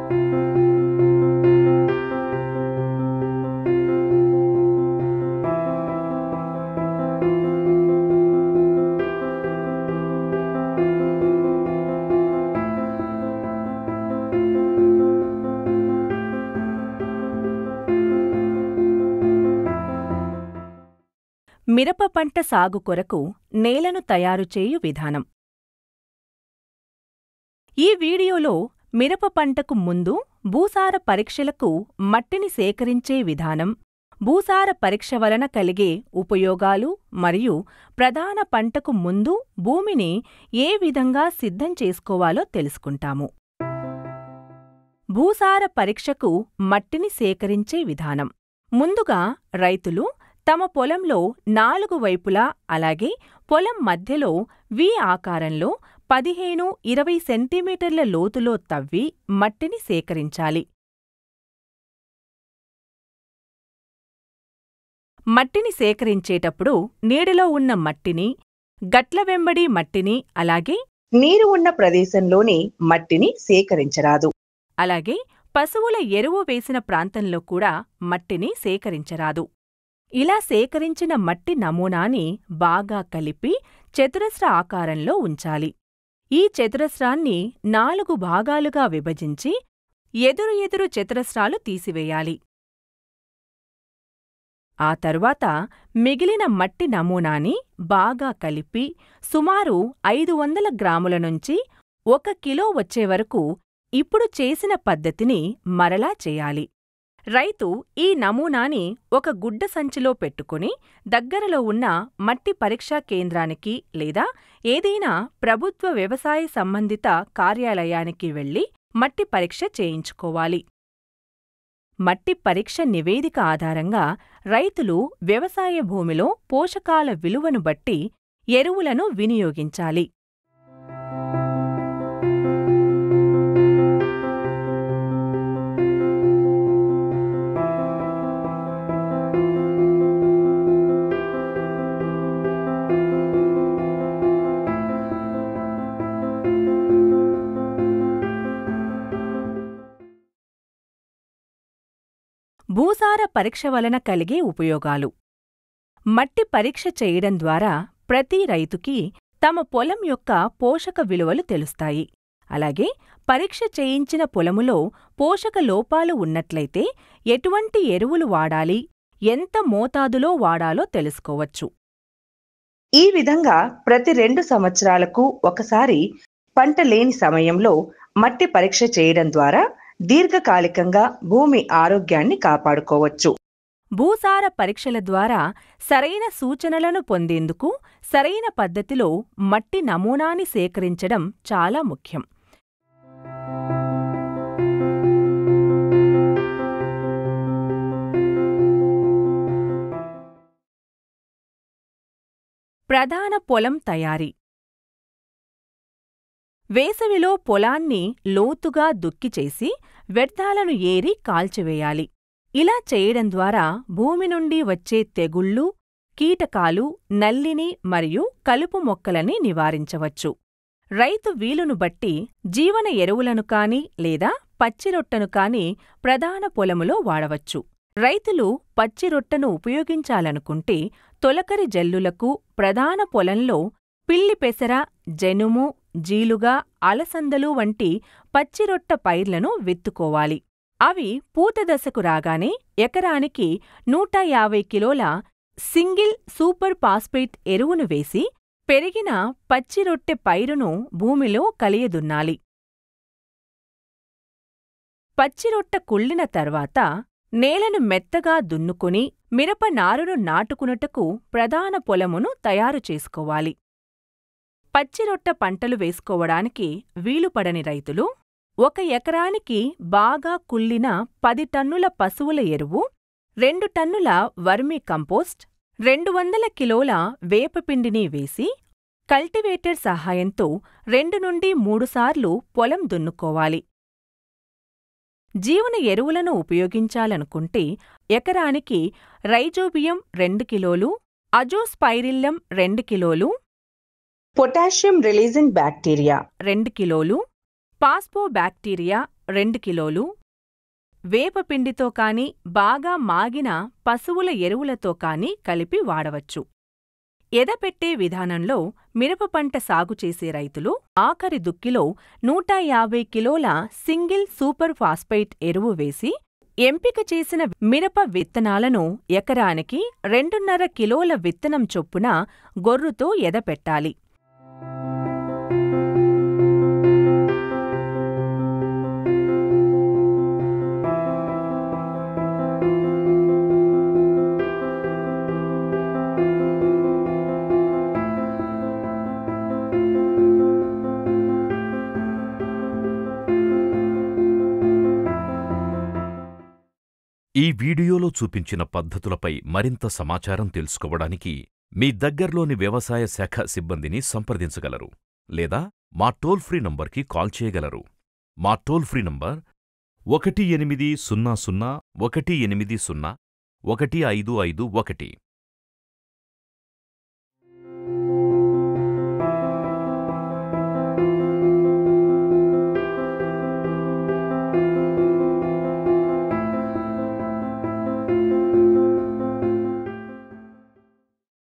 మిరప పంట సాగు కొరకు నేలను తయారు చేయు విధానం ఈ వీడియోలో మిరప పంటకు ముందు భూసార పరీక్షలకు మట్టిని సేకరించే విధానం భూసార పరీక్ష వలన కలిగే ఉపయోగాలు మరియు ప్రధాన పంటకు ముందు భూమిని ఏ విధంగా సిద్ధం చేసుకోవాలో తెలుసుకుంటాము భూసార పరీక్షకు మట్టిని సేకరించే విధానం ముందుగా రైతులు తమ పొలంలో నాలుగు వైపులా అలాగే పొలం మధ్యలో వి ఆకారంలో పదిహేను ఇరవై సెంటీమీటర్ల లోతులో తవ్వి మట్టిని సేకరించాలి మట్టిని సేకరించేటప్పుడు నీడలో ఉన్న మట్టిని గట్ల వెంబడి మట్టిని అలాగే నీరు ఉన్న ప్రదేశంలోని మట్టిని సేకరించరాదు అలాగే పశువుల ఎరువు వేసిన ప్రాంతంలో కూడా మట్టిని సేకరించరాదు ఇలా సేకరించిన మట్టి నమూనాని బాగా కలిపి చతురస్ర ఆకారంలో ఉంచాలి ఈ చతురస్రాన్ని నాలుగు భాగాలుగా విభజించి ఎదురు ఎదురు చతురస్రాలు తీసివేయాలి ఆ తరువాత మిగిలిన మట్టి నమూనాని బాగా కలిపి సుమారు ఐదు వందల గ్రాముల నుంచి ఒక కిలో వచ్చే వరకు ఇప్పుడు చేసిన పద్ధతిని మరలా చేయాలి రైతు ఈ నమూనాని ఒక గుడ్డ సంచిలో పెట్టుకుని దగ్గరలో ఉన్న మట్టి పరీక్షా కేంద్రానికి లేదా ఏదైనా ప్రభుత్వ వ్యవసాయ సంబంధిత కార్యాలయానికి వెళ్లి మట్టి పరీక్ష చేయించుకోవాలి మట్టి పరీక్ష నివేదిక ఆధారంగా రైతులు వ్యవసాయ భూమిలో పోషకాల విలువను బట్టి ఎరువులను వినియోగించాలి భూసార పరీక్ష వలన కలిగే ఉపయోగాలు మట్టి పరీక్ష చేయడం ద్వారా ప్రతి రైతుకి తమ పొలం యొక్క పోషక విలువలు తెలుస్తాయి అలాగే పరీక్ష చేయించిన పొలములో పోషక లోపాలు ఉన్నట్లయితే ఎటువంటి ఎరువులు వాడాలి ఎంత మోతాదులో వాడాలో తెలుసుకోవచ్చు ఈ విధంగా ప్రతి రెండు సంవత్సరాలకు ఒకసారి పంట లేని సమయంలో మట్టి పరీక్ష చేయడం ద్వారా దీర్ఘకాలికంగా భూమి ఆరోగ్యాన్ని కాపాడుకోవచ్చు భూసార పరీక్షల ద్వారా సరైన సూచనలను పొందేందుకు సరైన పద్ధతిలో మట్టి నమూనాని సేకరించడం చాలా ముఖ్యం ప్రధాన పొలం తయారీ వేసవిలో పొలాన్ని లోతుగా దుక్కి చేసి వ్యర్థాలను ఏరి కాల్చివేయాలి ఇలా చేయడం ద్వారా భూమి నుండి వచ్చే తెగుళ్ళు కీటకాలు నల్లిని మరియు కలుపు మొక్కలని నివారించవచ్చు రైతు వీలును బట్టి జీవన ఎరువులను కాని లేదా పచ్చిరొట్టను కాని ప్రధాన పొలములో వాడవచ్చు రైతులు పచ్చిరొట్టను ఉపయోగించాలనుకుంటే తొలకరి జల్లులకు ప్రధాన పొలంలో పిల్లి పెసర జనుము జీలుగా అలసందలు వంటి పచ్చిరొట్ట పైర్లను విత్తుకోవాలి అవి పూత దశకు రాగానే ఎకరానికి నూట యాభై కిలోల సింగిల్ సూపర్ ఫాస్ఫేట్ ఎరువును వేసి పెరిగిన పచ్చిరొట్టె పైరును భూమిలో కలియదున్నాలి పచ్చిరొట్ట కుళ్ళిన తర్వాత నేలను మెత్తగా దున్నుకుని మిరప నారును నాటుకునుటకు ప్రధాన పొలమును తయారు చేసుకోవాలి పచ్చిరొట్ట పంటలు వేసుకోవడానికి వీలుపడని రైతులు ఒక ఎకరానికి బాగా కుళ్ళిన పది టన్నుల పశువుల ఎరువు రెండు టన్నుల వర్మీ కంపోస్ట్ రెండు వందల కిలోల వేపపిండిని వేసి కల్టివేటర్ సహాయంతో రెండు నుండి మూడుసార్లు పొలం దున్నుకోవాలి జీవన ఎరువులను ఉపయోగించాలనుకుంటే ఎకరానికి రైజోబియం రెండు కిలోలు అజోస్పైరిల్లం రెండు కిలోలు పొటాషియం రిలీజింగ్ బ్యాక్టీరియా రెండు కిలోలు పాస్పోబ్యాక్టీరియా రెండు కిలోలు వేపపిండితో కాని బాగా మాగిన పశువుల ఎరువులతో కాని కలిపి వాడవచ్చు ఎదపెట్టే విధానంలో మిరప పంట సాగు చేసే రైతులు ఆఖరి దుక్కిలో నూట యాభై కిలోల సింగిల్ సూపర్ ఫాస్ఫైట్ ఎరువు వేసి ఎంపిక చేసిన మిరప విత్తనాలను ఎకరానికి రెండున్నర కిలోల విత్తనం చొప్పున గొర్రుతో ఎదపెట్టాలి ఈ వీడియోలో చూపించిన పద్ధతులపై మరింత సమాచారం తెలుసుకోవడానికి మీ దగ్గర్లోని వ్యవసాయ శాఖ సిబ్బందిని సంప్రదించగలరు లేదా మా టోల్ ఫ్రీ నంబర్కి కాల్ చేయగలరు మా టోల్ ఫ్రీ నంబర్ ఒకటి ఎనిమిది సున్నా సున్నా ఒకటి ఎనిమిది సున్నా ఒకటి ఐదు ఐదు ఒకటి